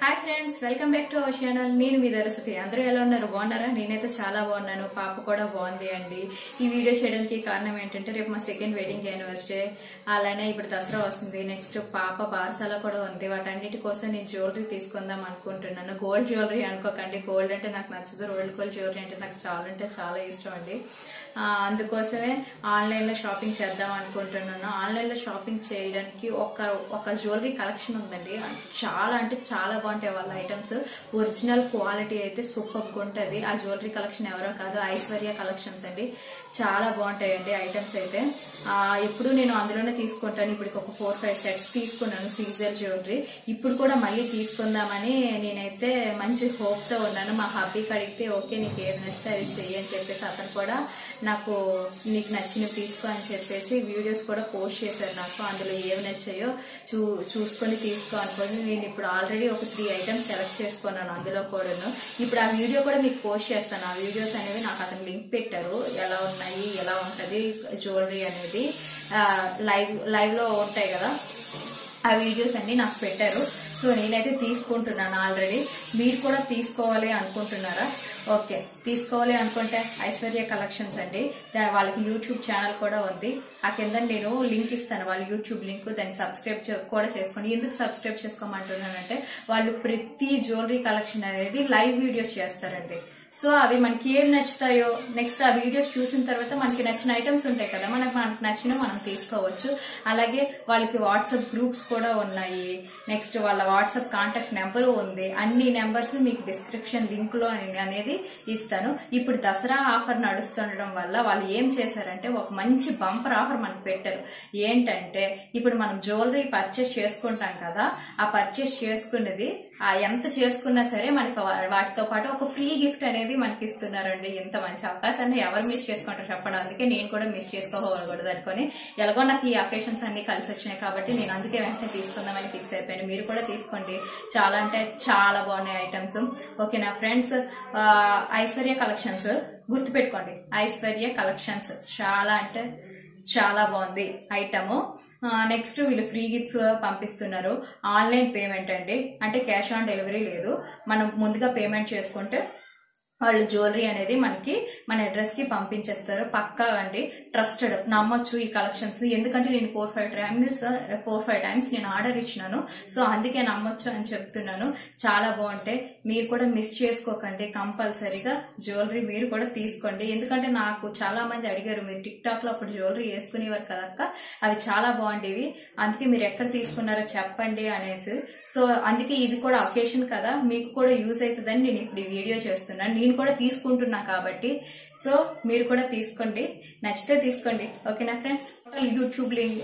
hi friends welcome back to our channel నేను మీ దరసతి అందరూ ఎలా ఉన్నారు బాగున్నారా నేనైతే చాలా బాగున్నాను పాప కూడా బాగుంది అండి ఈ వీడియో చేయడానికి కారణం ఏంటంటే రేపు మా సెకండ్ వెడ్డింగ్ యానివర్సరీ అలానే ఇప్పుడు దసరా వస్తుంది నెక్స్ట్ పాప బారసాల కూడా ఉంది వాటన్నిటి కోసం నేను జ్యువెలరీ తీసుకుందాం అనుకుంటున్నాను గోల్డ్ జ్యువెలరీ అనుకోకండి గోల్డ్ అంటే నాకు నచ్చదు రోల్డ్ గోల్డ్ జ్యువెలరీ అంటే నాకు చాలా అంటే చాలా ఇష్టం అండి ఆ, అందుకోసమే ఆన్లైన్ లో షాపింగ్ చేద్దాం అనుకుంటున్నాను ఆన్లైన్ లో షాపింగ్ చేయడానికి ఒక ఒక జ్యువెలరీ కలెక్షన్ ఉందండి చాలా అంటే చాలా బాగుంటాయి వాళ్ళ ఐటమ్స్ ఒరిజినల్ క్వాలిటీ అయితే సూపర్ ఉంటది ఆ జ్యువెలరీ కలెక్షన్ ఎవరో కాదు ఐశ్వర్య కలెక్షన్స్ అండి చాలా బాగుంటాయండి ఐటమ్స్ అయితే ఆ, ఎప్పుడు నేను అందులోనే తీసుకుంటాను ఇప్పుడు ఒక ఫోర్ ఫైవ్ సెట్స్ తీసుకున్నాను సీజర్ జ్యువెలరీ ఇప్పుడు కూడా మళ్ళీ తీసుకుందామని నేనైతే మంచి హోప్ తో ఉన్నాను మా హబ్బీకి అడిగితే ఓకే నీకు ఏది నచ్చితే అది చెయ్యి అని చెప్పేసి అతను కూడా నాకు నీకు నచ్చినవి తీసుకో అని చెప్పేసి వీడియోస్ కూడా పోస్ట్ చేశారు నాకు అందులో ఏమి నచ్చాయో చూ చూసుకొని తీసుకో అనుకోండి నేను ఇప్పుడు ఆల్రెడీ ఒక త్రీ ఐటమ్స్ సెలెక్ట్ చేసుకున్నాను అందులో కూడాను ఇప్పుడు ఆ వీడియో కూడా మీకు పోస్ట్ చేస్తాను ఆ వీడియోస్ అనేవి నాకు అతను లింక్ పెట్టారు ఎలా ఉన్నాయి ఎలా ఉంటది జ్యువెలరీ అనేది లైవ్ లైవ్ లో ఉంటాయి కదా ఆ వీడియోస్ అన్ని నాకు పెట్టారు సో నేనైతే తీసుకుంటున్నాను ఆల్రెడీ మీరు కూడా తీసుకోవాలి అనుకుంటున్నారా ఓకే తీసుకోవాలి అనుకుంటే ఐశ్వర్య కలెక్షన్స్ అండి దా- వాళ్ళకి యూట్యూబ్ ఛానల్ కూడా ఉంది ఆ కింద నేను లింక్ ఇస్తాను వాళ్ళ యూట్యూబ్ లింక్ దాన్ని సబ్స్క్రైబ్ చే- కూడా చేసుకోండి ఎందుకు సబ్స్క్రైబ్ చేసుకోమంటున్నానంటే వాళ్ళు ప్రతి జ్యువెలరీ కలెక్షన్ అనేది లైవ్ వీడియోస్ చేస్తారండి సో అవి మనకి ఏం నచ్చుతాయో నెక్స్ట్ ఆ వీడియోస్ చూసిన తర్వాత మనకి నచ్చిన ఐటమ్స్ ఉంటాయి కదా మనకు మనకు నచ్చిన మనం తీసుకోవచ్చు అలాగే వాళ్ళకి వాట్సాప్ గ్రూప్స్ కూడా ఉన్నాయి నెక్స్ట్ వాళ్ళ వాట్సాప్ కాంటాక్ట్ నెంబర్ ఉంది అన్ని నెంబర్స్ మీకు డిస్క్రిప్షన్ లింక్ లో అనేది ఇస్తాను ఇప్పుడు దసరా ఆఫర్ నడుస్తుండడం వల్ల వాళ్ళు ఏం చేశారంటే ఒక మంచి బంపర్ ఆఫర్ మనకు పెట్టారు ఏంటంటే ఇప్పుడు మనం జ్యువెలరీ పర్చేస్ చేసుకుంటాం కదా ఆ పర్చేస్ చేసుకున్నది ఆ ఎంత చేసుకున్నా సరే మనకి వా- వాటితో పాటు ఒక ఫ్రీ గిఫ్ట్ అనేది మనకి ఇస్తున్నారండి ఇంత మంచి అవకాశాన్ని ఎవరు మిస్ చేసుకుంటారు చెప్పడం అందుకే నేను కూడా మిస్ చేసుకోకూడదు అనుకొని ఎలాగో నాకు ఈ అకేషన్స్ అన్ని కలిసి వచ్చినాయి కాబట్టి నేను అందుకే వెంటనే తీసుకుందామని ఫిక్స్ అయిపోయాను మీరు కూడా తీసుకోండి చాలా అంటే చాలా బాగున్నాయి ఐటమ్స్ ఓకే నా ఫ్రెండ్స్ ఐశ్వర్య కలెక్షన్స్ గుర్తుపెట్టుకోండి ఐశ్వర్య కలెక్షన్స్ చాలా అంటే చాలా బాగుంది ఐటమ్ నెక్స్ట్ వీళ్ళు ఫ్రీ గిఫ్ట్స్ పంపిస్తున్నారు ఆన్లైన్ పేమెంట్ అండి అంటే క్యాష్ ఆన్ డెలివరీ లేదు మనం ముందుగా పేమెంట్ చేసుకుంటే వాళ్ళు జ్యువెలరీ అనేది మనకి మన అడ్రస్ కి పంపించేస్తారు పక్కా అండి ట్రస్టెడ్ నమ్మొచ్చు ఈ కలెక్షన్స్ ఎందుకంటే నేను four five times four five times నేను ఆర్డర్ ఇచ్చినాను సో అందుకే నమ్మొచ్చు అని చెప్తున్నాను చాలా బాగుంటాయి మీరు కూడా మిస్ చేసుకోకండి కంపల్సరీగా జ్యువెలరీ మీరు కూడా తీసుకోండి ఎందుకంటే నాకు చాలా మంది అడిగారు మీరు టిక్ టాక్ లో అప్పుడు జ్యువెలరీ వేసుకునేవారు కదక్క అవి చాలా బాగుండేవి అందుకే మీరు ఎక్కడ తీసుకున్నారో చెప్పండి అనేసి సో అందుకే ఇది కూడా అకేషన్ కదా మీకు కూడా యూజ్ అవుతుందని నేను ఇప్పుడు ఈ వీడియో చేస్తున్నాను నేను కూడా తీసుకుంటున్నా కాబట్టి సో మీరు కూడా తీసుకోండి నచ్చితే తీసుకోండి ఓకేనా ఫ్రెండ్స్ యూట్యూబ్ లింక్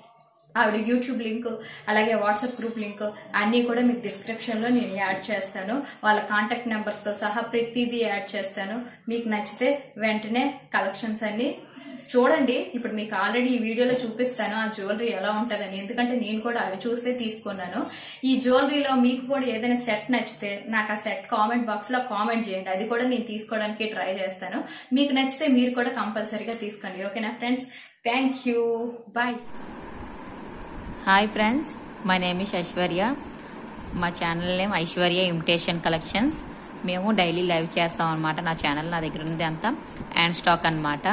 ఆవిడ యూట్యూబ్ లింక్ అలాగే వాట్సాప్ గ్రూప్ లింక్ అన్ని కూడా మీకు డిస్క్రిప్షన్ లో నేను యాడ్ చేస్తాను వాళ్ళ కాంటాక్ట్ నెంబర్స్ తో సహా ప్రతిదీ యాడ్ చేస్తాను మీకు నచ్చితే వెంటనే కలెక్షన్స్ అన్ని చూడండి ఇప్పుడు మీకు ఆల్రెడీ ఈ వీడియోలో చూపిస్తాను ఆ జ్యువెలరీ ఎలా ఉంటదని ఎందుకంటే నేను కూడా అవి చూసే తీసుకున్నాను ఈ జ్యువెలరీలో మీకు కూడా ఏదైనా సెట్ నచ్చితే నాకు ఆ సెట్ కామెంట్ బాక్స్ లో కామెంట్ చేయండి అది కూడా నేను తీసుకోవడానికి ట్రై చేస్తాను మీకు నచ్చితే మీరు కూడా కంపల్సరీగా తీసుకోండి ఓకేనా friends thank you bye hi friends my name is Aishwarya మా channel name Aishwarya imitation collections మేము డైలీ లైవ్ చేస్తాం అనమాట నా ఛానల్ నా దగ్గర ఉంది అంతా అండ్ స్టాక్ అన్నమాట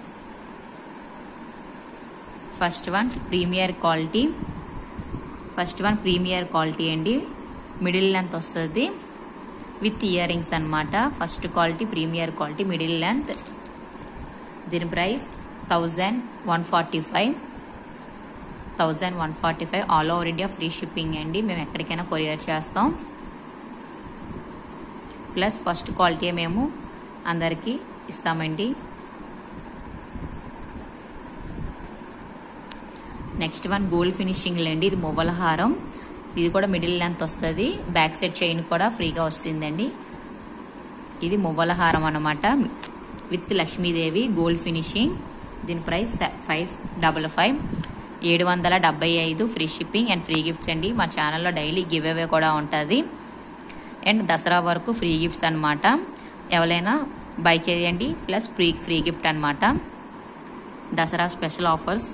first one premier quality first one premier quality అండి మిడిల్ లెంత్ వస్తుంది విత్ ఇయర్ రింగ్స్ అనమాట first quality premier quality middle length దీని price thousand one forty five thousand one forty five all over India free shipping అండి మేము ఎక్కడికైనా courier చేస్తాం plus first quality మేము అందరికీ ఇస్తామండి నెక్స్ట్ వన్ గోల్డ్ ఫినిషింగ్ అండి ఇది మువ్వల హారం ఇది కూడా మిడిల్ లెంత్ వస్తుంది బ్యాక్ సైడ్ చైన్ కూడా ఫ్రీగా వస్తుందండి ఇది మువ్వల హారం అనమాట విత్ లక్ష్మీదేవి గోల్డ్ ఫినిషింగ్ దీని ప్రైస్ ఫైవ్ డబల్ ఫైవ్ ఏడు వందల డెబ్బై ఐదు free shipping and free gifts అండి మా ఛానల్లో డైలీ గివ్ అవే కూడా ఉంటుంది అండ్ దసరా వరకు ఫ్రీ గిఫ్ట్స్ అనమాట ఎవరైనా బై చేయండి ప్లస్ ఫ్రీ ఫ్రీ గిఫ్ట్ అనమాట Dasara special offers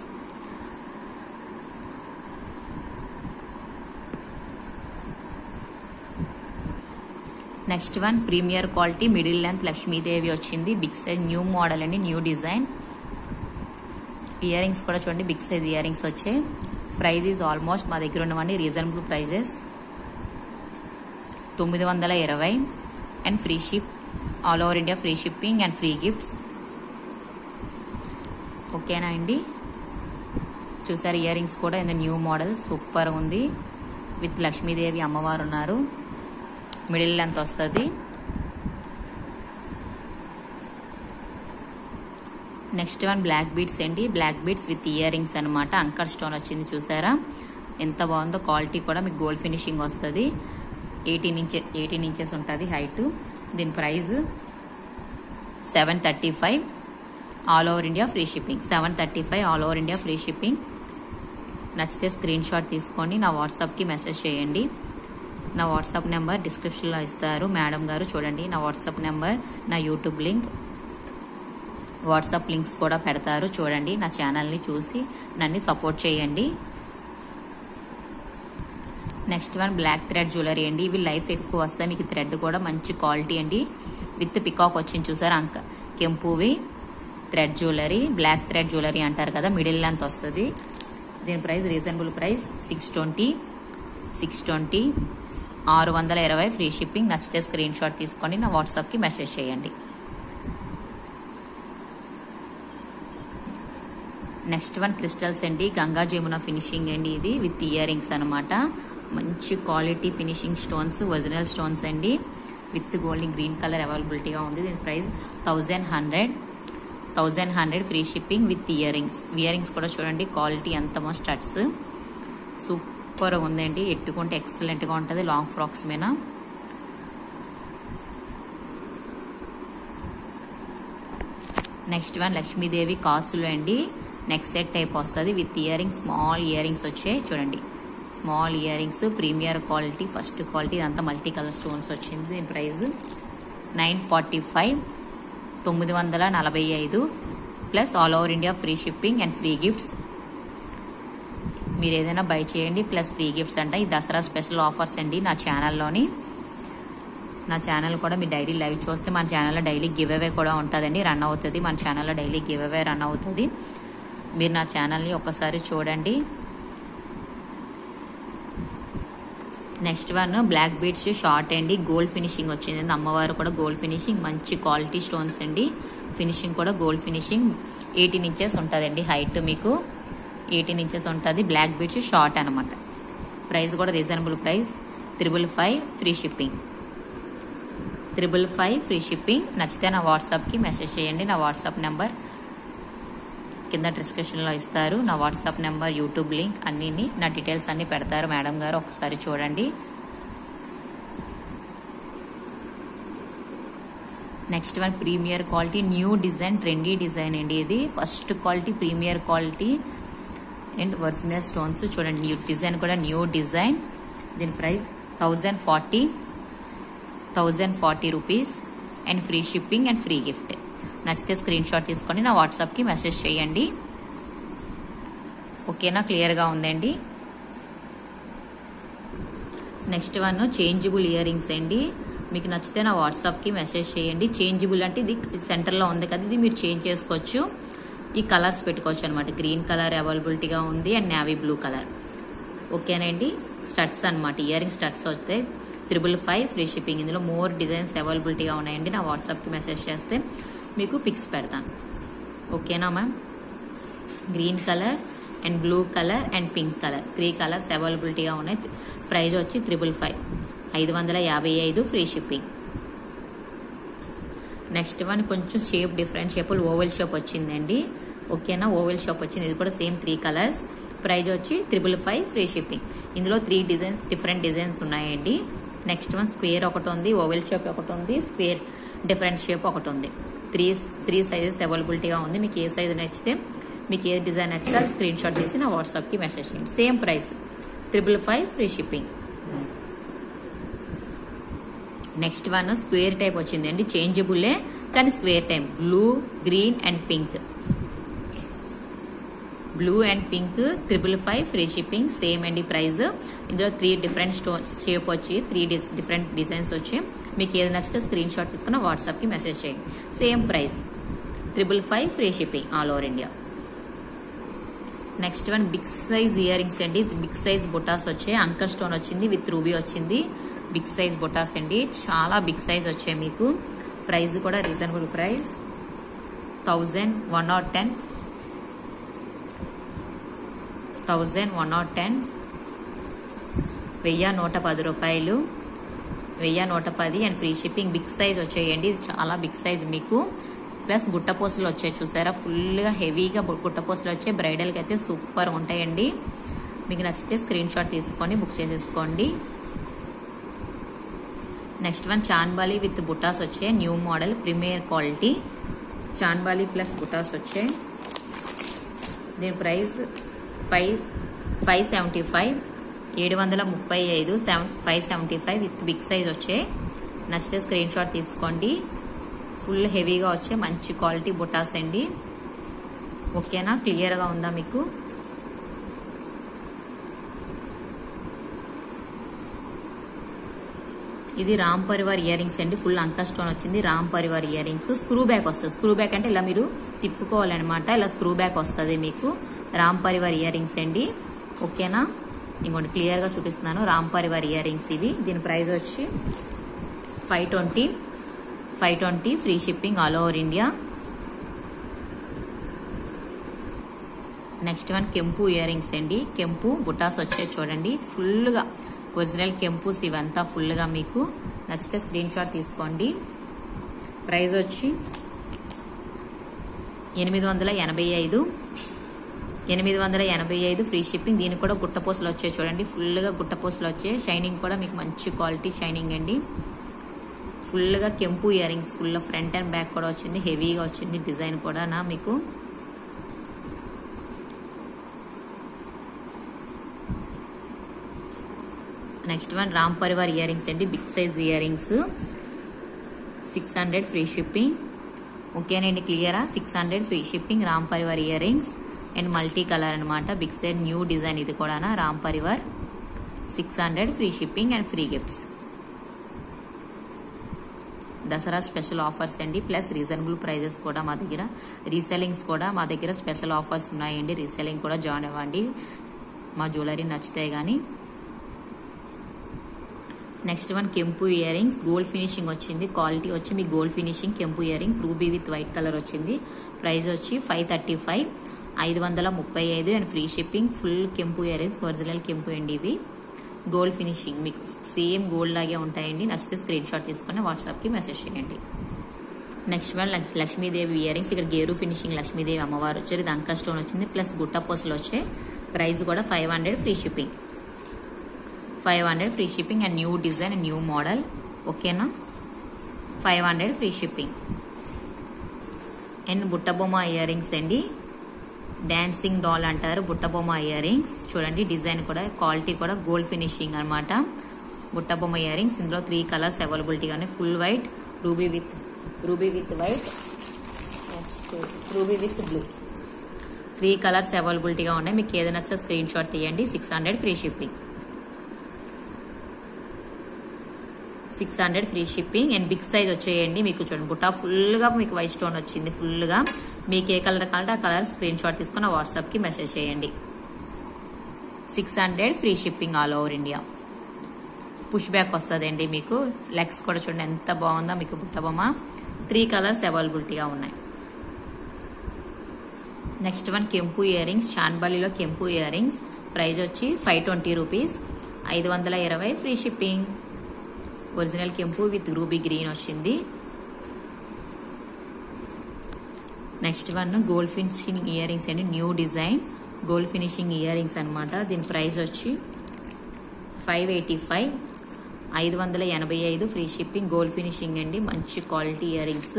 next one premier quality middle length Lakshmidevi వచ్చింది బిగ్ సైజ్ న్యూ మోడల్ అండి న్యూ డిజైన్ ఇయర్ రింగ్స్ కూడా చూడండి బిగ్ సైజ్ ఇయర్ రింగ్స్ వచ్చాయి ప్రైజ్ ఈజ్ ఆల్మోస్ట్ మా దగ్గర ఉన్నవన్నీ రీజనబుల్ ప్రైజెస్ తొమ్మిది వందల ఇరవై and free ship all over India free shipping and free gifts ఓకేనా అండి చూసారు ఇయర్ రింగ్స్ కూడా ఇన్ న్యూ మోడల్ సూపర్ ఉంది విత్ లక్ష్మీదేవి అమ్మవారు ఉన్నారు మిడిల్ లెంత్ వస్తుంది నెక్స్ట్ వన్ బ్లాక్ బీడ్స్ అండి black beads with earrings అనమాట అంకర్ స్టోన్ వచ్చింది చూసారా ఎంత బాగుందో క్వాలిటీ కూడా మీకు గోల్డ్ ఫినిషింగ్ వస్తుంది ఎయిటీన్ ఇంచె ఎయిటీన్ ఇంచెస్ ఉంటుంది హైట్ దీని price seven thirty five all over India free shipping seven thirty five all over India free shipping నచ్చితే స్క్రీన్ షాట్ తీసుకొని నా వాట్సాప్కి మెసేజ్ చేయండి నా వాట్సాప్ నెంబర్ డిస్క్రిప్షన్లో ఇస్తారు మేడం గారు చూడండి నా వాట్సాప్ నెంబర్ నా యూట్యూబ్ లింక్ వాట్సాప్ లింక్స్ కూడా పెడతారు చూడండి నా ఛానల్ని చూసి నన్ను సపోర్ట్ చేయండి next one black thread jewellery అండి ఇవి లైఫ్ ఎక్కువ వస్తాయి మీకు థ్రెడ్ కూడా మంచి క్వాలిటీ అండి విత్ పికాక్ వచ్చింది చూసారు అంక కెంపువి thread jewellery black thread jewellery అంటారు కదా మిడిల్ లెంత్ వస్తుంది దీని price reasonable price six twenty six twenty ఆరు వందల ఇరవై ఫ్రీ షిప్పింగ్ నచ్చితే స్క్రీన్ షాట్ తీసుకొని నా వాట్సాప్కి మెసేజ్ చేయండి నెక్స్ట్ వన్ క్రిస్టల్స్ అండి గంగా జమున ఫినిషింగ్ అండి ఇది విత్ ఇయర్ రింగ్స్ అనమాట మంచి quality finishing stones original stones అండి విత్ గోల్డ్ గ్రీన్ కలర్ అవైలబిలిటీగా ఉంది దీని price thousand hundred thousand hundred free shipping with earrings ear rings కూడా చూడండి క్వాలిటీ ఎంతమో స్టడ్స్ సూపర్ ఉందండి ఎట్టుకుంటే ఎక్సలెంట్గా ఉంటుంది లాంగ్ ఫ్రాక్స్ మీద నెక్స్ట్ వన్ లక్ష్మీదేవి కాసులు అండి నెక్ సెట్ టైప్ వస్తుంది with earrings small earrings వచ్చాయి చూడండి small earrings premier quality first quality ఇదంతా మల్టీ కలర్ స్టోన్స్ వచ్చింది దీని ప్రైస్ నైన్ ఫార్టీ ఫైవ్ తొమ్మిది వందల నలభై ఐదు plus all over India free shipping and free gifts మీరు ఏదైనా బై చేయండి ప్లస్ ఫ్రీ గిఫ్ట్స్ అంటే ఈ దసరా స్పెషల్ ఆఫర్స్ అండి నా ఛానల్లోని నా ఛానల్ కూడా మీరు డైలీ లైవ్ చూస్తే మన ఛానల్లో డైలీ గివ్ అవే కూడా ఉంటుందండి రన్ అవుతుంది మన ఛానల్లో డైలీ గివ్ అవే రన్ అవుతుంది మీరు నా ఛానల్ని ఒక్కసారి చూడండి next one black beads short అండి గోల్డ్ ఫినిషింగ్ వచ్చింది అమ్మవారు కూడా గోల్డ్ ఫినిషింగ్ మంచి క్వాలిటీ స్టోన్స్ అండి ఫినిషింగ్ కూడా గోల్డ్ ఫినిషింగ్ ఎయిటీన్ ఇంచెస్ ఉంటుందండి హైట్ మీకు ఎయిటీన్ ఇంచెస్ ఉంటుంది బ్లాక్ బీడ్స్ షార్ట్ అనమాట ప్రైస్ కూడా reasonable price triple five free shipping triple five free shipping నచ్చితే నా వాట్సాప్కి మెసేజ్ చేయండి నా వాట్సాప్ నెంబర్ కింద డిస్క్రిప్షన్లో ఇస్తారు నా వాట్సాప్ నెంబర్ యూట్యూబ్ లింక్ అన్నీ నా డీటెయిల్స్ అన్నీ పెడతారు మేడం గారు ఒకసారి చూడండి next one premier quality new design trendy design అండి ఇది first quality premier quality and original stones చూడండి న్యూ డిజైన్ కూడా న్యూ డిజైన్ దీని price thousand forty thousand forty rupees and free shipping and free gift నచ్చితే screenshot తీసుకొని నా వాట్సాప్కి message చేయండి ఓకేనా క్లియర్గా ఉందండి next one changeable earrings అండి మీకు నచ్చితే నా వాట్సాప్కి మెసేజ్ చేయండి చేంజబుల్ అంటే ఇది సెంటర్లో ఉంది కదా ఇది మీరు చేంజ్ చేసుకోవచ్చు ఈ కలర్స్ పెట్టుకోవచ్చు అనమాట గ్రీన్ కలర్ అవైలబిలిటీగా ఉంది అండ్ నావీ బ్లూ కలర్ ఓకేనండి స్టడ్స్ అనమాట ఇయర్ రింగ్ స్టడ్స్ వస్తాయి త్రిబుల్ ఫైవ్ ఫ్రీ షిప్పింగ్ ఇందులో మోర్ డిజైన్స్ అవైలబిలిటీగా ఉన్నాయండి నా వాట్సాప్కి మెసేజ్ చేస్తే మీకు పిక్స్ పెడతాను ఓకేనా ma'am green colour and blue colour and pink colour three colours అవైలబిలిటీగా ఉన్నాయి ప్రైస్ వచ్చి త్రిబుల్ ఫైవ్ ఐదు వందల యాభై ఐదు ఫ్రీ షిప్పింగ్ నెక్స్ట్ వన్ కొంచెం షేప్ డిఫరెంట్ షేపులు ఓవెల్ షేప్ వచ్చిందండి ఓకేనా ఓవెల్ షేప్ వచ్చింది ఇది కూడా సేమ్ త్రీ కలర్స్ ప్రైజ్ వచ్చి త్రిబుల్ ఫైవ్ ఫ్రీ షిప్పింగ్ ఇందులో త్రీ డిజైన్స్ డిఫరెంట్ డిజైన్స్ ఉన్నాయండి నెక్స్ట్ వన్ స్క్వేర్ ఒకటి ఉంది ఓవెల్ షేప్ ఒకటి ఉంది స్క్వేర్ డిఫరెంట్ షేప్ ఒకటి ఉంది త్రీ త్రీ సైజెస్ అవైలబిలిటీగా ఉంది మీకు ఏ సైజు నచ్చితే మీకు ఏ డిజైన్ నచ్చితే అది స్క్రీన్ షాట్ తీసి నా వాట్సాప్కి మెసేజ్ చేయండి same price triple five free shipping next one square type వచ్చిందండి చేంజబుల్లే కానీ square type blue green and pink blue and pink triple five free shipping same అండి ప్రైస్ ఇందులో త్రీ డిఫరెంట్ స్టోన్ షేప్ వచ్చి త్రీ డిఫరెంట్ డిజైన్స్ వచ్చి మీకు ఏది నచ్చితే స్క్రీన్ షాట్ తీసుకున్న వాట్సాప్కి మెసేజ్ చేయండి same price triple five free shipping all over India next one big size earrings అండి బిగ్ సైజ్ బుటాస్ వచ్చాయి అంకర్ స్టోన్ వచ్చింది విత్ రూబీ వచ్చింది బిగ్ సైజ్ బుటాస్ అండి చాలా బిగ్ సైజ్ వచ్చాయి మీకు ప్రైస్ కూడా reasonable price thousand one not ten thousand one not ten వెయ్యి నూట పది రూపాయలు వెయ్యి నూట పది and free shipping big size వచ్చాయండి ఇది చాలా బిగ్ సైజ్ మీకు ప్లస్ గుట్టపోసలు వచ్చాయి చూసారా ఫుల్గా హెవీగా గుట్టపోసలు వచ్చాయి బ్రైడల్కి అయితే సూపర్ ఉంటాయండి మీకు నచ్చితే స్క్రీన్ షాట్ తీసుకొని బుక్ చేసేసుకోండి నెక్స్ట్ వన్ చాన్బాలి విత్ బుటాస్ వచ్చాయి న్యూ మోడల్ ప్రీమియర్ క్వాలిటీ చాన్బాలి ప్లస్ బుటాస్ వచ్చాయి దీని price five five seventy five ఏడు వందల ముప్పై ఐదు seven five seventy five with big size వచ్చాయి నచ్చితే స్క్రీన్ షాట్ తీసుకోండి ఫుల్ హెవీగా వచ్చే మంచి క్వాలిటీ బుటాస్ అండి ఓకేనా క్లియర్గా ఉందా మీకు ఇది రామ్ పరివార్ ఇయర్ రింగ్స్ అండి ఫుల్ అంకా స్టోన్ వచ్చింది Ram Parivar earrings screw back వస్తుంది స్క్రూ బ్యాక్ అంటే ఇలా మీరు తిప్పుకోవాలన్నమాట ఇలా స్క్రూ బ్యాక్ వస్తుంది మీకు రామ్ పరివార్ ఇయర్ రింగ్స్ అండి ఓకేనా ఇంకోటి క్లియర్ గా చూపిస్తున్నాను రామ్ పరివార్ ఇయర్ రింగ్స్ ఇవి దీని ప్రైస్ వచ్చి five twenty five twenty free shipping all over India next one కెంపు ఇయర్ రింగ్స్ అండి కెంపు బుటాస్ వచ్చాయి చూడండి ఫుల్గా ఒరిజినల్ కెంపుస్ ఇవంతా ఫుల్గా మీకు నచ్చితే స్క్రీన్ షాట్ తీసుకోండి ప్రైస్ వచ్చి ఎనిమిది వందల ఎనభై ఐదు ఎనిమిది వందల ఎనభై ఐదు ఫ్రీ షిప్పింగ్ దీనికి కూడా గుట్టపోసలు వచ్చాయి చూడండి ఫుల్గా గుట్టపోసలు వచ్చాయి షైనింగ్ కూడా మీకు మంచి క్వాలిటీ షైనింగ్ అండి ఫుల్గా కెంపు earrings full front and back కూడా వచ్చింది హెవీగా వచ్చింది డిజైన్ కూడా నా మీకు next one Ram Parivar earrings అండి big size earrings six hundred free shipping ఓకేనండి క్లియరా six hundred free shipping Ram Parivar earrings and multi colour అనమాట బిగ్ సైజ్ న్యూ డిజైన్ ఇది కూడా Ram Parivar six hundred free shipping and free gifts Dasara special offers అండి plus reasonable prices కూడా మా దగ్గర resellings కూడా మా దగ్గర స్పెషల్ ఆఫర్స్ ఉన్నాయండి రీసెల్లింగ్ కూడా జాయిన్ అవ్వండి మా జ్యువెలరీ నచ్చితే కానీ నెక్స్ట్ వన్ కెంపు ఇయర్ రింగ్స్ గోల్డ్ ఫినిషింగ్ వచ్చింది క్వాలిటీ వచ్చి మీ గోల్డ్ ఫినిషింగ్ కెంపు earrings ruby with white colour వచ్చింది ప్రైస్ వచ్చి ఫైవ్ థర్టీ ఫైవ్ ఐదు వందల ముప్పై ఐదు అండ్ ఫ్రీ షిప్పింగ్ ఫుల్ కెంపు ఇయర్ రింగ్స్ ఒరిజినల్ కెంపు అండి ఇవి గోల్డ్ ఫినిషింగ్ మీకు సేమ్ గోల్డ్ లాగే ఉంటాయండి నచ్చితే స్క్రీన్ షాట్ తీసుకొని వాట్సాప్కి మెసేజ్ చేయండి నెక్స్ట్ వన్ లక్ష్- లక్ష్మీదేవి ఇయర్ రింగ్స్ ఇక్కడ గేరు ఫినిషింగ్ లక్ష్మీదేవి అమ్మవారు వచ్చేది దంకా స్టోన్ వచ్చింది ప్లస్ గుట్ట పూసలు వచ్చాయి ప్రైస్ కూడా five hundred free shipping five hundred free shipping and new design new model ఓకేనా five hundred free shipping and బుట్టబొమ్మ ఇయర్ రింగ్స్ అండి డాన్సింగ్ డాల్ అంటారు బుట్టబొమ్మ ఇయర్ రింగ్స్ చూడండి డిజైన్ కూడా క్వాలిటీ కూడా గోల్డ్ ఫినిషింగ్ అనమాట బుట్టబొమ్మ ఇయర్ రింగ్స్ ఇందులో త్రీ కలర్స్ అవైలబిలిటీగా ఉన్నాయి full white ruby with ruby with white ruby with blue three colours అవైలబిలిటీగా ఉన్నాయి మీకు ఏదైనా నచ్చో స్క్రీన్ షాట్ తీయండి six hundred free shipping six hundred free shipping and big size వచ్చేయండి మీకు చూడండి బుట్ట ఫుల్గా మీకు వైట్ స్టోన్ వచ్చింది ఫుల్గా మీకు ఏ కలర్ కావాలంటే ఆ కలర్ స్క్రీన్ షాట్ తీసుకుని వాట్సాప్కి మెసేజ్ చేయండి six hundred free shipping all over India push back వస్తుందండి మీకు లెగ్స్ కూడా చూడండి ఎంత బాగుందో మీకు బుట్ట బొమ్మ త్రీ కలర్స్ అవైలబిలిటీగా ఉన్నాయి నెక్స్ట్ వన్ కెంపు ఇయర్ రింగ్స్ చాన్బాలిలో కెంపు ఇయర్ రింగ్స్ ప్రైస్ వచ్చి ఫైవ్ ట్వంటీ రూపీస్ ఐదు వందల ఇరవై ఫ్రీ షిప్పింగ్ ఒరిజినల్ కెంపు విత్ రూబీ గ్రీన్ వచ్చింది next one gold finishing earrings అండి new design gold finishing earrings అనమాట దీని ప్రైస్ వచ్చి ఫైవ్ ఎయిటీ ఫైవ్ ఐదు వందల ఎనభై ఐదు ఫ్రీ షిప్పింగ్ గోల్డ్ ఫినిషింగ్ అండి మంచి quality earrings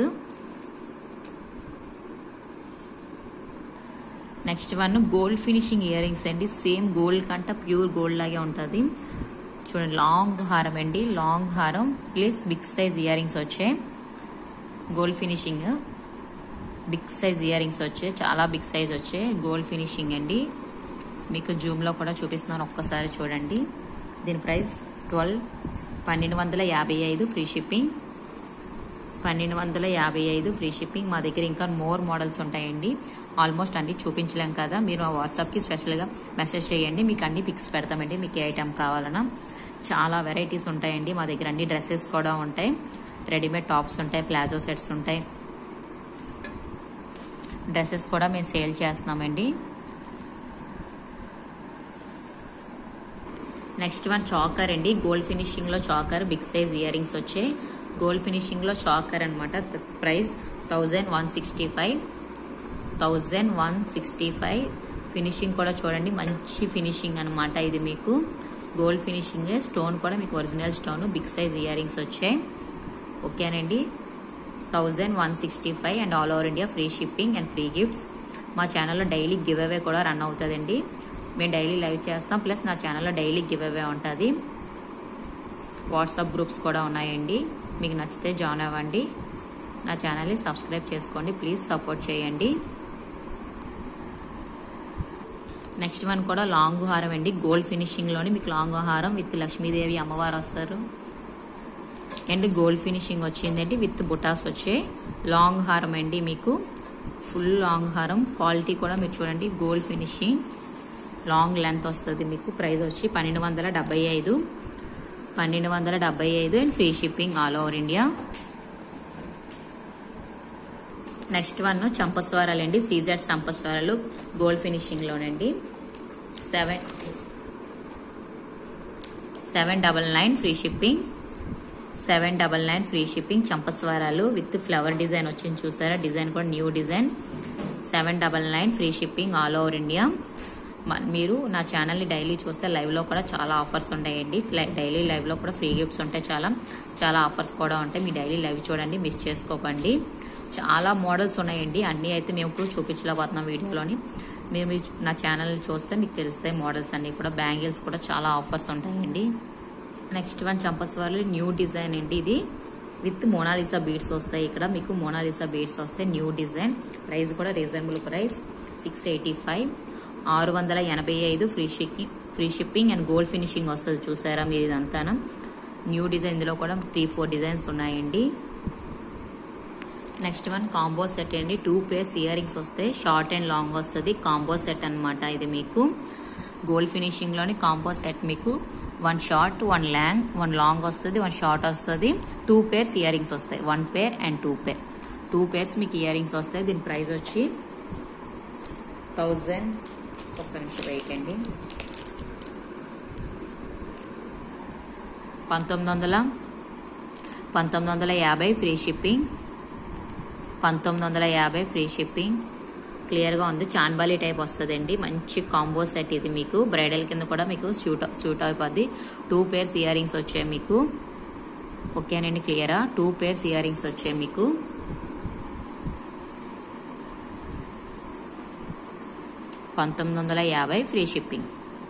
next one gold finishing earrings అండి సేమ్ గోల్డ్ కంట ప్యూర్ గోల్డ్ లాగే ఉంటుంది చూడండి లాంగ్ హారం అండి లాంగ్ హారం plus big size earrings వచ్చాయి gold finishing big size earrings వచ్చాయి చాలా బిగ్ సైజ్ వచ్చాయి గోల్డ్ ఫినిషింగ్ అండి మీకు జూమ్లో కూడా చూపిస్తున్నాను ఒక్కసారి చూడండి దీని ప్రైస్ ట్వెల్వ్ పన్నెండు వందల యాభై ఐదు ఫ్రీ షిప్పింగ్ పన్నెండు వందల యాభై ఐదు ఫ్రీ షిప్పింగ్ మా దగ్గర ఇంకా మోర్ మోడల్స్ ఉంటాయండి ఆల్మోస్ట్ అన్ని చూపించలేం కదా మీరు మా వాట్సాప్కి స్పెషల్గా మెసేజ్ చేయండి మీకు అన్ని పిక్స్ పెడతామండి మీకు ఏ ఐటమ్ కావాలన్నా చాలా వెరైటీస్ ఉంటాయండి మా దగ్గర అన్ని డ్రెస్సెస్ కూడా ఉంటాయి రెడీమేడ్ టాప్స్ ఉంటాయి ప్లాజో సెట్స్ ఉంటాయి డ్రెస్సెస్ కూడా మేము సేల్ చేస్తున్నామండి నెక్స్ట్ వన్ చాకర్ అండి గోల్డ్ ఫినిషింగ్ లో choker big size earrings వచ్చాయి గోల్డ్ ఫినిషింగ్ లో చాకర్ అనమాట price thousand one sixty five thousand one sixty five finishing కూడా చూడండి మంచి ఫినిషింగ్ అనమాట ఇది మీకు గోల్డ్ ఫినిషింగ్ స్టోన్ కూడా మీకు original stone big size earrings వచ్చాయి ఓకేనండి thousand one sixty five and all over India free shipping and free gifts మా ఛానల్లో డైలీ గివ్ అవే కూడా రన్ అవుతుందండి మేము డైలీ లైవ్ చేస్తాం ప్లస్ నా ఛానల్లో డైలీ గివ్ అవే ఉంటుంది వాట్సాప్ గ్రూప్స్ కూడా ఉన్నాయండి మీకు నచ్చితే జాయిన్ అవ్వండి నా ఛానల్ని సబ్స్క్రైబ్ చేసుకోండి ప్లీజ్ సపోర్ట్ చేయండి నెక్స్ట్ వన్ కూడా లాంగ్ హారం అండి గోల్డ్ ఫినిషింగ్లోని మీకు లాంగ్ హారం విత్ లక్ష్మీదేవి అమ్మవారు వస్తారు అండ్ గోల్డ్ ఫినిషింగ్ వచ్చిందండి విత్ బుటాస్ వచ్చాయి లాంగ్ హారం అండి మీకు ఫుల్ లాంగ్ హారం క్వాలిటీ కూడా మీరు చూడండి గోల్డ్ ఫినిషింగ్ లాంగ్ లెంత్ వస్తుంది మీకు ప్రైస్ వచ్చి పన్నెండు వందల డెబ్బై ఐదు పన్నెండు వందల డెబ్బై ఐదు and free shipping all over India next one చంపస్వరాలు అండి సీజెడ్ చంపస్వరాలు గోల్డ్ ఫినిషింగ్లోనండి seven seven double nine free shipping seven double nine free shipping చంపస్వరాలు విత్ ఫ్లవర్ డిజైన్ వచ్చింది చూసారా డిజైన్ కూడా new design seven double nine free shipping all over India మీరు నా ఛానల్ని డైలీ చూస్తే లైవ్లో కూడా చాలా ఆఫర్స్ ఉంటాయండి డైలీ లైవ్లో కూడా ఫ్రీ గిఫ్ట్స్ ఉంటాయి చాలా చాలా ఆఫర్స్ కూడా ఉంటాయి మీ డైలీ లైవ్ చూడండి మిస్ చేసుకోకండి చాలా మోడల్స్ ఉన్నాయండి అన్నీ అయితే మేము ఇప్పుడు చూపించలేకపోతున్నాం వీడియోలోని మీరు మీ నా ఛానల్ చూస్తే మీకు తెలుస్తాయి మోడల్స్ అన్నీ కూడా బ్యాంగిల్స్ కూడా చాలా ఆఫర్స్ ఉంటాయండి నెక్స్ట్ వన్ చంపస్వార్లు న్యూ డిజైన్ అండి ఇది విత్ మోనాలిసా బీడ్స్ వస్తాయి ఇక్కడ మీకు మోనాలిసా బీడ్స్ వస్తాయి న్యూ డిజైన్ ప్రైస్ కూడా reasonable price six eighty five ఆరు వందల ఎనభై ఐదు free shipping free shipping and gold finishing వస్తుంది చూసారా మీరు ఇదంతా న్యూ డిజైన్ ఇందులో కూడా త్రీ ఫోర్ డిజైన్స్ ఉన్నాయండి నెక్స్ట్ వన్ కాంబో సెట్ అండి టూ పేర్స్ ఇయర్ రింగ్స్ వస్తాయి షార్ట్ అండ్ లాంగ్ వస్తుంది కాంబో సెట్ అనమాట ఇది మీకు గోల్డ్ ఫినిషింగ్లోని కాంబో సెట్ మీకు one short one long one long వస్తుంది వన్ షార్ట్ వస్తుంది టూ పేర్స్ ఇయర్ రింగ్స్ వస్తాయి one pair and two pair two pairs మీకు ఇయర్ రింగ్స్ వస్తాయి దీని ప్రైస్ వచ్చి థౌజండ్ ఒక్క నిమిషం వెయిట్ అండి పంతొమ్మిది వందల పంతొమ్మిది వందల యాభై ఫ్రీ షిప్పింగ్ పంతొమ్మిది వందల యాభై ఫ్రీ షిప్పింగ్ క్లియర్గా ఉంది చాన్బాలి టైప్ వస్తుందండి మంచి కాంబో సెట్ ఇది మీకు బ్రైడల్ కింద కూడా మీకు షూట్ షూట్ అయిపోద్ది టూ పేర్స్ ఇయర్ రింగ్స్ వచ్చాయి మీకు ఓకేనండి క్లియరా టూ పేర్స్ ఇయర్ రింగ్స్ వచ్చాయి మీకు పంతొమ్మిది వందల యాభై ఫ్రీ షిప్పింగ్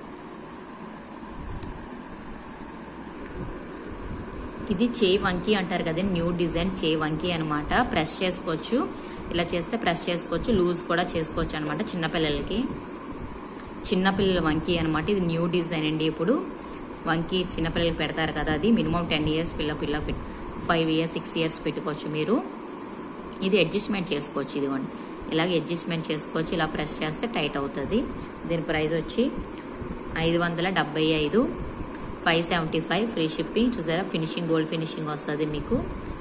ఇది చేయి వంకి అంటారు కదా న్యూ డిజైన్ చేయి వంకి అనమాట ప్రెస్ చేసుకోవచ్చు ఇలా చేస్తే ప్రెస్ చేసుకోవచ్చు లూజ్ కూడా చేసుకోవచ్చు అనమాట చిన్నపిల్లలకి చిన్నపిల్లల వంకి అనమాట ఇది న్యూ డిజైన్ అండి ఇప్పుడు వంకి చిన్నపిల్లలకి పెడతారు కదా అది మినిమం టెన్ ఇయర్స్ పిల్ల పిల్ల ఫైవ్ ఇయర్స్ సిక్స్ ఇయర్స్ పెట్టుకోవచ్చు మీరు ఇది అడ్జస్ట్మెంట్ చేసుకోవచ్చు ఇదిగోండి ఇలాగ అడ్జస్ట్మెంట్ చేసుకోవచ్చు ఇలా ప్రెస్ చేస్తే టైట్ అవుతుంది దీని ప్రైస్ వచ్చి ఐదు వందల డెబ్బై ఐదు five seventy five free shipping చూసారా ఫినిషింగ్ గోల్డ్ ఫినిషింగ్ వస్తుంది మీకు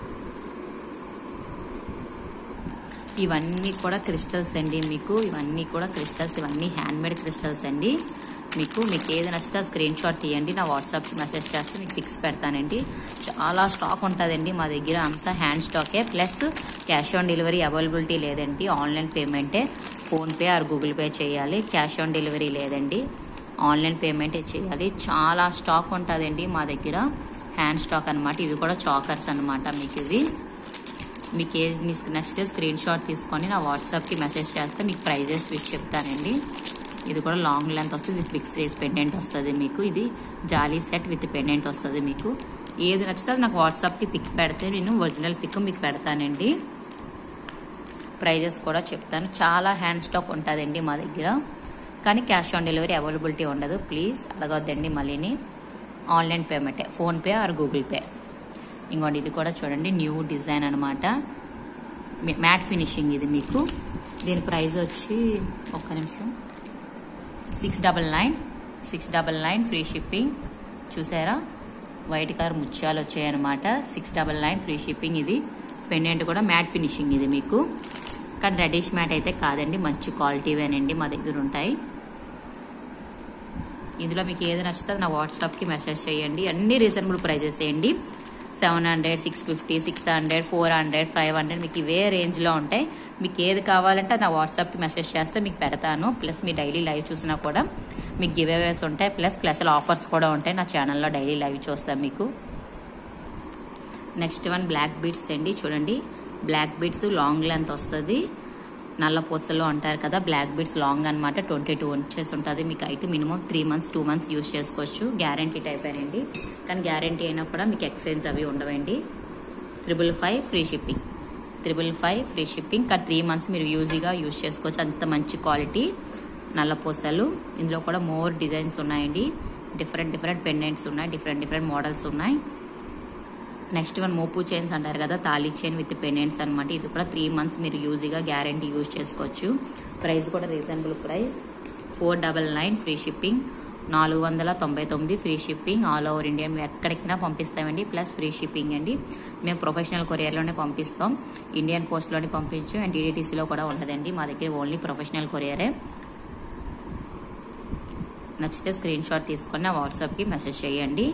ఇవన్నీ కూడా క్రిస్టల్స్ అండి మీకు ఇవన్నీ కూడా క్రిస్టల్స్ ఇవన్నీ హ్యాండ్మేడ్ క్రిస్టల్స్ అండి మీకు మీకు ఏది నచ్చితే స్క్రీన్ షాట్ తీయండి నా వాట్సాప్కి మెసేజ్ చేస్తే మీకు పిక్స్ పెడతానండి చాలా స్టాక్ ఉంటుందండి మా దగ్గర అంతా హ్యాండ్ స్టాకే plus cash on delivery availability లేదండి ఆన్లైన్ పేమెంటే ఫోన్పే ఆర్ గూగుల్ పే చేయాలి క్యాష్ ఆన్ డెలివరీ లేదండి ఆన్లైన్ పేమెంటే చేయాలి చాలా స్టాక్ ఉంటుందండి మా దగ్గర హ్యాండ్ స్టాక్ అనమాట ఇవి కూడా చాకర్స్ అనమాట మీకు ఇవి మీకు ఏది మీకు నచ్చితే స్క్రీన్ షాట్ తీసుకొని నా వాట్సాప్కి మెసేజ్ చేస్తే మీకు ప్రైజెస్ విత్ చెప్తానండి ఇది కూడా లాంగ్ లెంత్ వస్తుంది విత్ బిగ్ సైజ్ పెండెంట్ వస్తుంది మీకు ఇది జాలీ సెట్ విత్ పెండెంట్ వస్తుంది మీకు ఏది నచ్చితే అది నాకు వాట్సాప్కి పిక్ పెడితే నేను ఒరిజినల్ పిక్ మీకు పెడతానండి ప్రైజెస్ కూడా చెప్తాను చాలా హ్యాండ్ స్టాక్ ఉంటుందండి మా దగ్గర కానీ క్యాష్ ఆన్ డెలివరీ అవైలబిలిటీ ఉండదు ప్లీజ్ అడగొద్దండి మళ్ళీని ఆన్లైన్ పేమెంటే ఫోన్పే ఆర్ గూగుల్ పే ఇంకోటి ఇది కూడా చూడండి న్యూ డిజైన్ అనమాట మ్యాట్ ఫినిషింగ్ ఇది మీకు దీని ప్రైస్ వచ్చి ఒక్క నిమిషం six double nine six double nine free shipping చూసారా వైట్ కలర్ ముత్యాలు వచ్చాయన్నమాట six double nine free shipping ఇది పెండెంట్ కూడా మ్యాట్ ఫినిషింగ్ ఇది మీకు కానీ రెడిష్ మ్యాట్ అయితే కాదండి మంచి క్వాలిటీవేనండి మా దగ్గర ఉంటాయి ఇందులో మీకు ఏది నచ్చుతుందో నా వాట్సాప్కి మెసేజ్ చేయండి అన్ని రీజనబుల్ ప్రైజెస్ వేయండి seven hundred six fifty six hundred four hundred five hundred మీకు ఇవే రేంజ్లో ఉంటాయి మీకు ఏది కావాలంటే నా వాట్సాప్కి మెసేజ్ చేస్తే మీకు పెడతాను ప్లస్ మీ డైలీ లైవ్ చూసినా కూడా మీకు గివ్ అవేస్ ఉంటాయి ప్లస్ ప్లస్ ఆఫర్స్ కూడా ఉంటాయి నా ఛానల్లో డైలీ లైవ్ చూస్తాను మీకు నెక్స్ట్ వన్ బ్లాక్ బీడ్స్ అండి చూడండి బ్లాక్ బీడ్స్ లాంగ్ లెంత్ వస్తుంది నల్ల పూసలు అంటారు కదా బ్లాక్ బీడ్స్ లాంగ్ అనమాట ట్వంటీ టూ ఇంచెస్ ఉంటుంది మీకు అయితే minimum three months two months use చేసుకోవచ్చు గ్యారంటీ టైప్ అండి కానీ గ్యారంటీ అయినా కూడా మీకు ఎక్స్చేంజ్ అవి ఉండవండి triple five free shipping triple five free shipping కానీ త్రీ మంత్స్ మీరు యూజీగా యూజ్ చేసుకోవచ్చు అంత మంచి క్వాలిటీ నల్ల పూసలు ఇందులో కూడా మోర్ డిజైన్స్ ఉన్నాయండి డిఫరెంట్ డిఫరెంట్ పెండెంట్స్ ఉన్నాయి డిఫరెంట్ డిఫరెంట్ మోడల్స్ ఉన్నాయి నెక్స్ట్ వన్ మోపు చైన్స్ అంటారు కదా తాళీ చైన్ విత్ పెండెంట్స్ అనమాట ఇది కూడా త్రీ మంత్స్ మీరు యూజీగా గ్యారంటీ యూజ్ చేసుకోవచ్చు ప్రైస్ కూడా reasonable price four double nine free shipping నాలుగు వందల తొంభై తొమ్మిది free shipping all over India మేము ఎక్కడికైనా పంపిస్తామండి ప్లస్ ఫ్రీ షిప్పింగ్ అండి మేము ప్రొఫెషనల్ కొరియర్లోనే పంపిస్తాం ఇండియన్ పోస్ట్లోనే పంపించు అండ్ డిడిటీసీలో కూడా ఉండదండి మా దగ్గర ఓన్లీ ప్రొఫెషనల్ కొరియరే నచ్చితే స్క్రీన్ షాట్ తీసుకొని నా వాట్సాప్కి మెసేజ్ చేయండి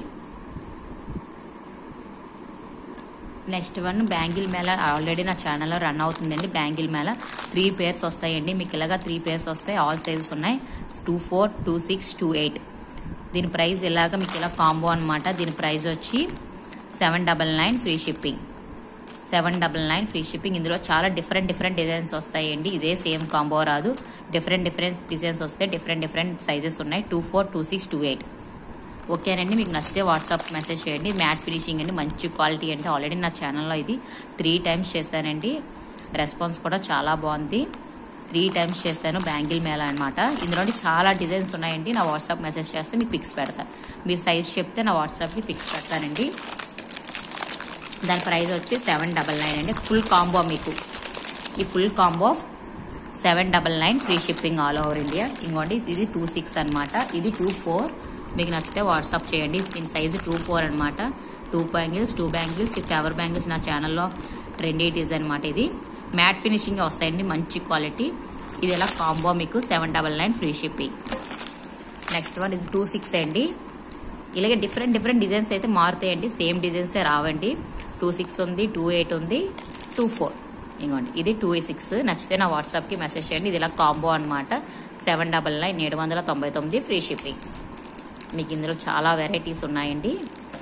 నెక్స్ట్ వన్ బ్యాంగిల్ మేళ ఆల్రెడీ నా ఛానల్లో రన్ అవుతుందండి బ్యాంగిల్ మేళ త్రీ పేర్స్ వస్తాయండి మీకు ఇలాగా త్రీ పేర్స్ వస్తాయి ఆల్ సైజెస్ ఉన్నాయి two four two six two eight దీని ప్రైస్ ఇలాగ మీకు ఇలా కాంబో అనమాట దీని ప్రైస్ వచ్చి seven double nine free shipping seven double nine free shipping ఇందులో చాలా డిఫరెంట్ డిఫరెంట్ డిజైన్స్ వస్తాయండి ఇదే సేమ్ కాంబో రాదు డిఫరెంట్ డిఫరెంట్ డిజైన్స్ వస్తాయి డిఫరెంట్ డిఫరెంట్ సైజెస్ ఉన్నాయి two four two six two eight ఓకేనండి మీకు నచ్చితే వాట్సాప్ మెసేజ్ చేయండి మ్యాట్ ఫినిషింగ్ అండి మంచి క్వాలిటీ అంటే ఆల్రెడీ నా ఛానల్లో ఇది త్రీ టైమ్స్ చేశానండి రెస్పాన్స్ కూడా చాలా బాగుంది త్రీ టైమ్స్ చేశాను బ్యాంగిల్ మేళ అనమాట ఇందులోని చాలా డిజైన్స్ ఉన్నాయండి నా వాట్సాప్ మెసేజ్ చేస్తే మీకు పిక్స్ పెడతా మీరు సైజ్ చెప్తే నా వాట్సాప్కి పిక్స్ పెడతానండి దాని ప్రైస్ వచ్చి సెవెన్ డబల్ నైన్ అండి ఫుల్ కాంబో మీకు ఈ full combo seven double nine free shipping all over India ఇంకోండి ఇది టూ సిక్స్ అనమాట ఇది టూ ఫోర్ మీకు నచ్చితే వాట్సాప్ చేయండి దీని సైజు టూ ఫోర్ అనమాట టూ బ్యాంగిల్స్ టూ బ్యాంగిల్స్ ఈ ఫ్లవర్ బ్యాంగిల్స్ నా ఛానల్లో ట్రెండీ డిజైన్ అనమాట ఇది మ్యాట్ ఫినిషింగ్ వస్తాయండి మంచి క్వాలిటీ ఇది ఎలా కాంబో మీకు seven double nine free shipping next one ఇది టూ సిక్స్ అండి ఇలాగే డిఫరెంట్ డిఫరెంట్ డిజైన్స్ అయితే మారుతాయండి సేమ్ డిజైన్సే రావండి టూ సిక్స్ ఉంది టూ ఎయిట్ ఉంది టూ ఫోర్ ఇంకోండి ఇది టూ సిక్స్ నచ్చితే నా వాట్సాప్కి మెసేజ్ చేయండి ఇది ఇలా కాంబో అనమాట సెవెన్ డబల్ నైన్ ఏడు వందల తొంభై తొమ్మిది ఫ్రీ షిప్పింగ్ మీకు ఇందులో చాలా వెరైటీస్ ఉన్నాయండి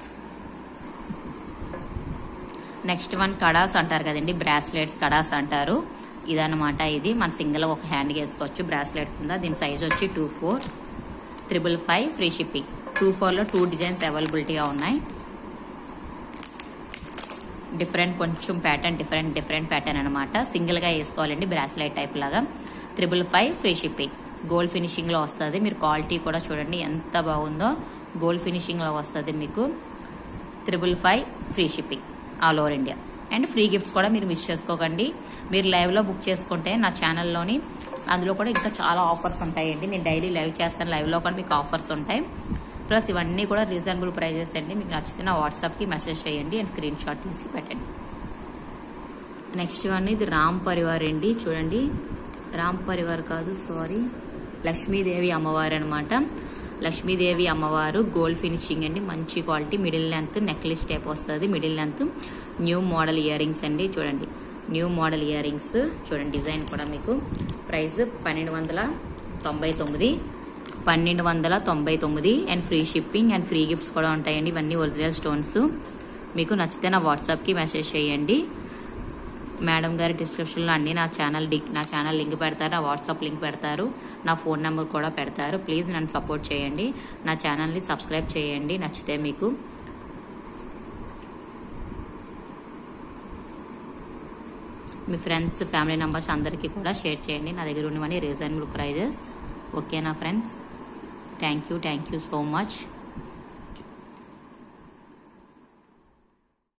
నెక్స్ట్ వన్ కడాస్ అంటారు కదండి బ్రాస్లెట్స్ కడాస్ అంటారు ఇదనమాట ఇది మన సింగిల్ ఒక హ్యాండ్ వేసుకోవచ్చు బ్రాస్లెట్ కింద దీని సైజ్ వచ్చి two four triple five free shipping two ఫోర్లో టూ డిజైన్స్ అవైలబిలిటీగా ఉన్నాయి డిఫరెంట్ కొంచెం ప్యాటర్న్ డిఫరెంట్ డిఫరెంట్ ప్యాటర్న్ అనమాట సింగిల్గా వేసుకోవాలండి బ్రాస్లెట్ టైప్ లాగా triple five free shipping gold ఫినిషింగ్లో వస్తుంది మీరు క్వాలిటీ కూడా చూడండి ఎంత బాగుందో గోల్డ్ ఫినిషింగ్లో వస్తుంది మీకు triple five free shipping all over India and free gifts కూడా మీరు మిస్ చేసుకోకండి మీరు లైవ్లో బుక్ చేసుకుంటే నా ఛానల్లోని అందులో కూడా ఇంకా చాలా ఆఫర్స్ ఉంటాయండి నేను డైలీ లైవ్ చేస్తాను లైవ్లో కూడా మీకు ఆఫర్స్ ఉంటాయి ప్లస్ ఇవన్నీ కూడా రీజనబుల్ ప్రైజెస్ అండి మీకు నచ్చితే నా వాట్సాప్కి మెసేజ్ చేయండి అండ్ స్క్రీన్ షాట్ తీసి పెట్టండి నెక్స్ట్ వన్ ఇది రామ్ పరివార్ అండి చూడండి రామ్ పరివార్ కాదు సారీ లక్ష్మీదేవి అమ్మవారు అనమాట లక్ష్మీదేవి అమ్మవారు గోల్డ్ ఫినిషింగ్ అండి మంచి quality middle length necklace type వస్తుంది middle length new model earrings అండి చూడండి న్యూ మోడల్ ఇయర్ రింగ్స్ చూడండి డిజైన్ కూడా మీకు ప్రైస్ పన్నెండు వందల తొంభై తొమ్మిది పన్నెండు వందల తొంభై తొమ్మిది and free shipping and free gifts కూడా ఉంటాయండి ఇవన్నీ ఒరిజినల్ స్టోన్స్ మీకు నచ్చితే నా వాట్సాప్కి మెసేజ్ చేయండి మేడం గారి డిస్క్రిప్షన్లో అన్ని నా ఛానల్ డి నా ఛానల్ లింక్ పెడతారు నా వాట్సాప్ లింక్ పెడతారు నా ఫోన్ నెంబర్ కూడా పెడతారు ప్లీజ్ నన్ను సపోర్ట్ చేయండి నా ఛానల్ని సబ్స్క్రైబ్ చేయండి నచ్చితే మీకు మీ ఫ్రెండ్స్ ఫ్యామిలీ మెంబర్స్ అందరికీ కూడా షేర్ చేయండి నా దగ్గర ఉన్నవన్నీ రీజనబుల్ ప్రైజెస్ ఓకేనా friends thank you thank you so much